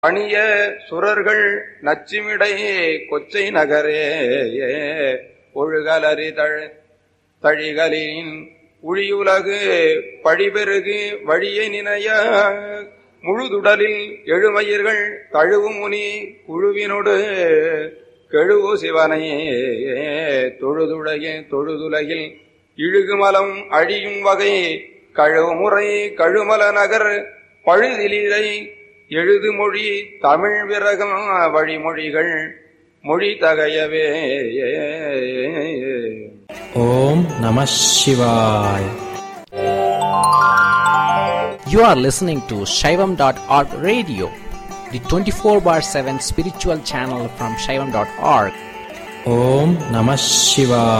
பணிய சுரர்கள் நச்சிமிடை கொச்சை நகரே ஒழுகலறி தழ் தழிகளின் உழியுலகு பழிபெருகு வழியை நினைய முழுதுடலில் எழுமயிர்கள் தழுவு முனி குழுவினொடு கெழுவு சிவனை தொழுதுடைய தொழுதுலகில் இழுகுமலம் அழியும் வகை கழுமுறை கழுமல நகர் பழுதிலிலை எழுது மொழி தமிழ் விரகம் வழிமொழிகள் மொழி தகையவே ஓம் நம சிவாய் You are listening to Shaivam.org radio, the 24 bar 7 spiritual channel from Shaivam.org. ஓம் நம சிவாய்